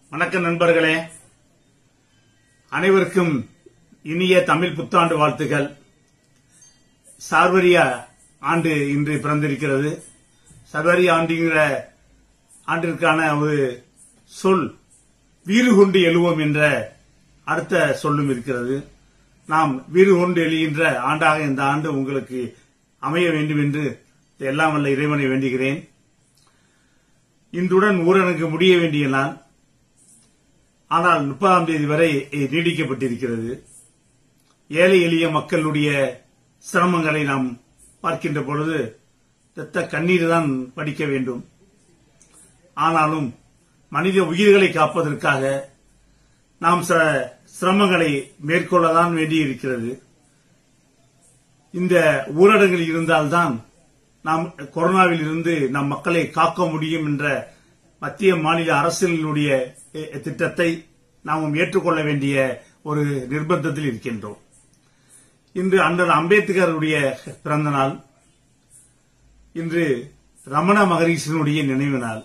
வணக்கம் நண்பர்களே அனைவருக்கும் இனிய தமிழ் புத்தாண்டு வாழ்த்துக்கள் சார்வரிய ஆண்டு இன்று பிறந்திருக்கிறது சர்வரிய ஆண்டுங்கிற ஆண்டிற்கான ஒரு சொல் வீறு கொண்டு எழுவோம் என்ற அடுத்த சொல்லும் இருக்கிறது நாம் வீறு கொண்டு எழுகின்ற ஆண்டாக இந்த ஆண்டு உங்களுக்கு அமைய வேண்டும் என்று எல்லாம் வல்ல இறைவனை வேண்டுகிறேன் இன்றுடன் ஊரடங்கு முடிய வேண்டிய நாள் ஆனால் முப்பதாம் தேதி வரை நீடிக்கப்பட்டிருக்கிறது ஏழை எளிய மக்களுடைய சிரமங்களை நாம் பார்க்கின்ற பொழுது ரத்த கண்ணீர் தான் படிக்க வேண்டும் ஆனாலும் மனித உயிர்களை காப்பதற்காக நாம் சில சிரமங்களை மேற்கொள்ளதான் வேண்டியிருக்கிறது இந்த ஊரடங்கில் இருந்தால்தான் நாம் கொரோனாவில் இருந்து நம் மக்களை காக்க முடியும் என்ற மத்திய மாநில அரசுகளுடைய திட்டத்தை நாம் ஏற்றுக்கொள்ள வேண்டிய ஒரு நிர்பந்தத்தில் இருக்கின்றோம் இன்று அண்ணல் அம்பேத்கருடைய பிறந்த நாள் இன்று ரமண மகரீசனுடைய நினைவு நாள்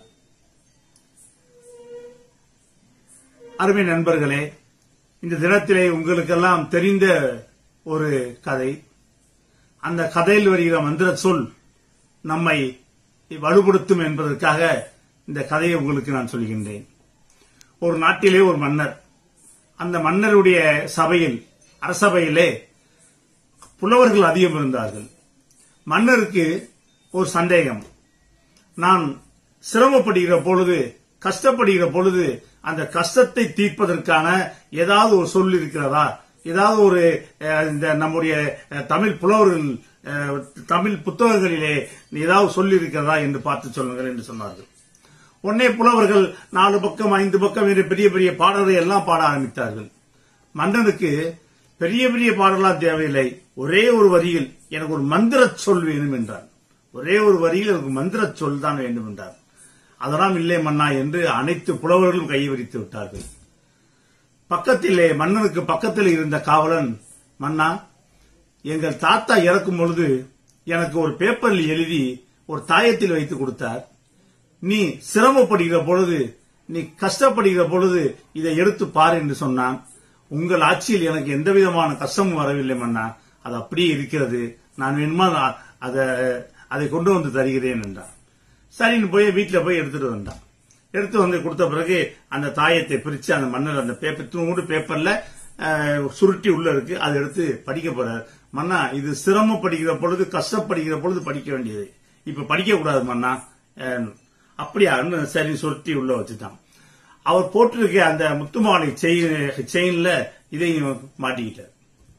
அருமை நண்பர்களே இந்த தினத்திலே உங்களுக்கெல்லாம் தெரிந்த ஒரு கதை அந்த கதையில் வருகிற மந்திர சொல் நம்மை வலுப்படுத்தும் என்பதற்காக இந்த கதையை உங்களுக்கு நான் சொல்கின்றேன் ஒரு நாட்டிலே ஒரு மன்னர் அந்த மன்னருடைய சபையில் அரசபையிலே புலவர்கள் அதிகம் இருந்தார்கள் மன்னருக்கு ஒரு சந்தேகம் நான் சிரமப்படுகிற பொழுது கஷ்டப்படுகிற பொழுது அந்த கஷ்டத்தை தீர்ப்பதற்கான ஏதாவது ஒரு சொல் இருக்கிறதா ஏதாவது ஒரு இந்த நம்முடைய தமிழ் புலவர்கள் தமிழ் புத்தகங்களிலே ஏதாவது சொல்லி இருக்கிறதா என்று பார்த்து சொல்லுங்கள் என்று சொன்னார்கள் உடனே புலவர்கள் நாலு பக்கம் ஐந்து பக்கம் என்று பெரிய பெரிய பாடல்களை எல்லாம் பாட ஆரம்பித்தார்கள் மன்னனுக்கு பெரிய பெரிய பாடலாம் தேவையில்லை ஒரே ஒரு வரியில் எனக்கு ஒரு மந்திர சொல் வேணும் என்றார் ஒரே ஒரு வரியில் எனக்கு மந்திர சொல் தான் வேண்டும் என்றார் அதெல்லாம் இல்லை மன்னா என்று அனைத்து புலவர்களும் கைவரித்து விட்டார்கள் பக்கத்திலே மன்னனுக்கு பக்கத்தில் இருந்த காவலன் மன்னா எங்கள் தாத்தா இறக்கும் பொழுது எனக்கு ஒரு பேப்பரில் எழுதி ஒரு தாயத்தில் வைத்து கொடுத்தார் நீ சிரமப்படுகிற பொழுது நீ கஷ்டப்படுகிற பொழுது இதை எடுத்து பார் என்று சொன்னான் உங்கள் ஆட்சியில் எனக்கு எந்த விதமான கஷ்டமும் வரவில்லை மன்னா அது அப்படியே இருக்கிறது நான் வேணுமா அதை அதை கொண்டு வந்து தருகிறேன் என்றான் சரின்னு போய் வீட்டில் போய் எடுத்துட்டு வந்தான் எடுத்து வந்து கொடுத்த பிறகு அந்த தாயத்தை பிரிச்சு அந்த மன்னர் அந்த பேப்பர் தூண்டு பேப்பர்ல சுருட்டி உள்ள இருக்கு அதை எடுத்து படிக்க போறார் மன்னா இது சிரமப்படுகிற பொழுது கஷ்டப்படுகிற பொழுது படிக்க வேண்டியது இப்ப படிக்க கூடாது மன்னா அப்படியா சரி சுருட்டி உள்ள வச்சுட்டான் அவர் போட்டிருக்க அந்த முத்துமாலை செயின்ல இதையும் மாட்டிக்கிட்டார்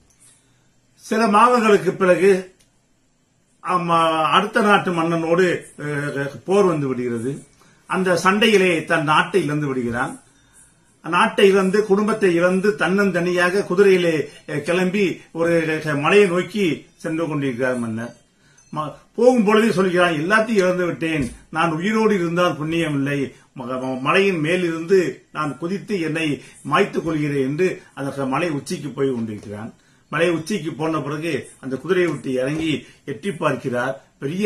சில மாதங்களுக்கு பிறகு அடுத்த நாட்டு மன்னனோடு போர் வந்து விடுகிறது அந்த சண்டையிலே தன் நாட்டை இழந்து விடுகிறான் நாட்டை இழந்து குடும்பத்தை இழந்து தன்னந்தனியாக குதிரையிலே கிளம்பி ஒரு மலையை நோக்கி சென்று கொண்டிருக்கிறார் மன்னர் போகும் பொழுதே சொல்கிறான் எல்லாத்தையும் இழந்து விட்டேன் நான் உயிரோடு இருந்தால் புண்ணியம் இல்லை மலையின் மேலிருந்து நான் குதித்து என்னை மாய்த்துக் கொள்கிறேன் என்று அந்த மலை உச்சிக்கு போய் கொண்டிருக்கிறான் மலை உச்சிக்கு போன பிறகு அந்த குதிரையை விட்டு இறங்கி எட்டி பார்க்கிறார் பெரிய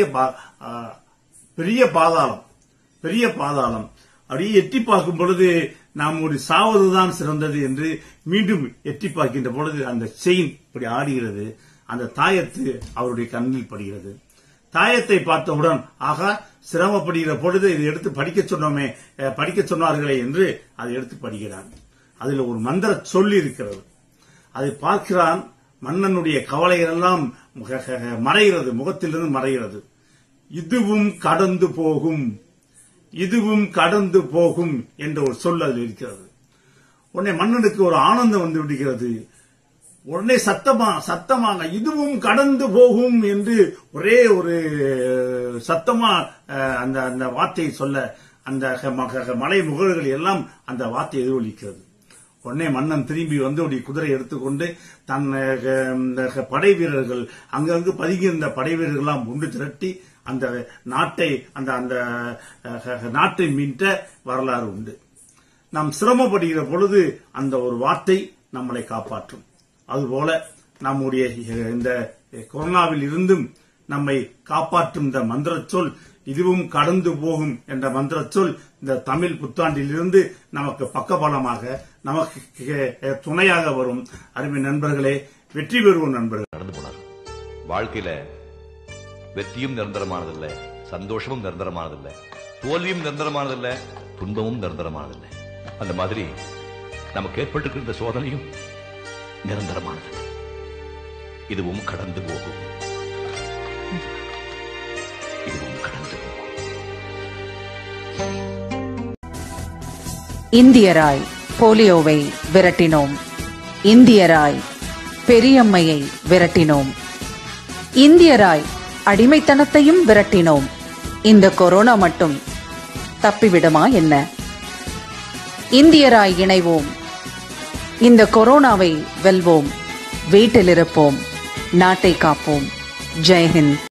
பெரிய பாதாளம் பெரிய பாதாளம் அப்படியே எட்டி பார்க்கும் பொழுது நாம் ஒரு சாவதுதான் சிறந்தது என்று மீண்டும் எட்டி பார்க்கின்ற பொழுது அந்த செயின் இப்படி ஆடுகிறது அந்த தாயத்து அவருடைய கண்ணில் படுகிறது தாயத்தை பார்த்தவுடன் ஆகா சிரமப்படுகிற பொழுது இதை எடுத்து படிக்க சொன்னோமே படிக்க சொன்னார்களே என்று அதை எடுத்து படிக்கிறான் அதில் ஒரு மந்திர சொல்லி இருக்கிறது அதை பார்க்கிறான் மன்னனுடைய கவலைகள் எல்லாம் மறைகிறது முகத்திலிருந்து மறைகிறது இதுவும் கடந்து போகும் இதுவும் கடந்து போகும் என்ற ஒரு சொல் அதில் இருக்கிறது உடனே மன்னனுக்கு ஒரு ஆனந்தம் வந்து விடுகிறது உடனே சத்தமா சத்தமாக இதுவும் கடந்து போகும் என்று ஒரே ஒரு சத்தமா அந்த அந்த வார்த்தையை சொல்ல அந்த மலை முகல்கள் எல்லாம் அந்த வார்த்தை எதிரொலிக்கிறது உடனே மன்னன் திரும்பி வந்து ஒரு குதிரை எடுத்துக்கொண்டு தன் படை வீரர்கள் அங்கங்கு பதுங்கியிருந்த படை வீரர்கள்லாம் ஒன்று திரட்டி அந்த நாட்டை அந்த அந்த நாட்டை மீட்ட வரலாறு உண்டு நாம் சிரமப்படுகிற பொழுது அந்த ஒரு வார்த்தை நம்மளை காப்பாற்றும் அதுபோல நம்முடைய இந்த கொரோனாவில் இருந்தும் நம்மை காப்பாற்றும் இந்த மந்திர சொல் இதுவும் கடந்து போகும் என்ற மந்திர சொல் இந்த தமிழ் புத்தாண்டிலிருந்து நமக்கு பக்கபலமாக நமக்கு கே- துணையாக வரும் அருமை நண்பர்களே வெற்றி பெறுவோம் நண்பர்கள் நடந்து போனார் வாழ்க்கையில வெற்றியும் நிரந்தரமானதில்லை சந்தோஷமும் நிரந்தரமானதில்லை தோல்வியும் நிரந்தரமானதில்லை துன்பமும் நிரந்தரமானதில்லை அந்த மாதிரி நமக்கு ஏற்பட்டிருக்கிற இந்த சோதனையும் நிரந்தரமானது இதுவும் கடந்து போகும் இதுவும் கடந்து போகும் இந்தியராய் போலியோவை விரட்டினோம் இந்தியராய் பெரியம்மையை விரட்டினோம் இந்தியராய் அடிமைத்தனத்தையும் விரட்டினோம் இந்த கொரோனா மட்டும் தப்பிவிடுமா என்ன இந்தியராய் இணைவோம் இந்த கொரோனாவை வெல்வோம் வீட்டில் இருப்போம் நாட்டை காப்போம் ஜெய்ஹிந்த்